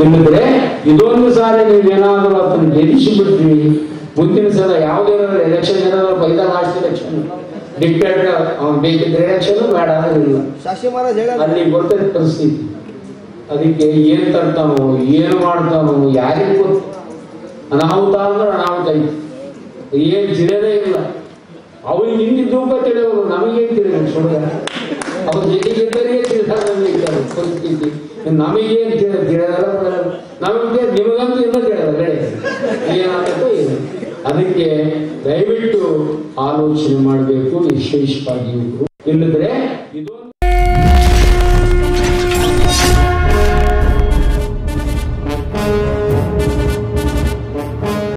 ಇಲ್ಲದ್ರೆ ಇದೊಂದು ಸಾರಿ ನೀವೇನಾದ್ರೂ ಅದನ್ನ ಗೆಲ್ಲಿಸಿ ಬಿಡ್ತೀವಿ ಮುಂದಿನ ಸಲ ಯಾವುದೇ ಎಲೆಕ್ಷನ್ ಏನಾದ್ರು ಬೈದ ಲಾಸ್ಟ್ ಎಲೆಕ್ಷನ್ ಡಿಕ್ಟೇಟ್ ಅವ್ನು ಬೇಕಿದ್ರೆ ಎಲೆಕ್ಷನ್ ಬೇಡ ಅಂದ್ರೆ ಇಲ್ಲ ಶಾಸ್ತ್ರಿ ಮಹಾರಾಜ್ ಹೇಳ ಅಲ್ಲಿ ಬರ್ತದೆ ಪರಿಸ್ಥಿತಿ ಅದಕ್ಕೆ ಏನ್ ತರ್ತಾನೋ ಏನು ಮಾಡ್ತಾನೋ ಯಾರಿಗೂ ಗೊತ್ತು ಅನಾಹುತ ಅಂದ್ರೆ ಅನಾಹುತ ಐತಿ ಏನ್ ತಿಳಿಯೋದೇ ಇಲ್ಲ ಅವ್ರಿಗೆ ಹಿಂದಿದ್ದು ದೂಪ ತಿಳಿಯೋರು ನಮಗೇನ್ ತಿಳಿಯೋದು ಸುಳ್ಳ ಅವ್ರ ಜೊತೆಗಿದ್ದರಿಗೆ ತಿಳಿದಾಗ ಪರಿಸ್ಥಿತಿ ನಮಗೇನ್ ತಿಳ ತಿಳಿಯೋದಲ್ಲ ಬಿಡೋಲ್ಲ. ನಮಗೆ ನಿಮಗಂತೂ ಇಲ್ಲ ತಿಳಿಯೋದು ಕಡೆ ಏನಾಗುತ್ತೋ ಏನು ಅದಕ್ಕೆ ದಯವಿಟ್ಟು ಆಲೋಚನೆ ಮಾಡಬೇಕು ವಿಶೇಷವಾಗಿ ಯುವಕರು ಇಲ್ಲದ್ರೆ ಇದು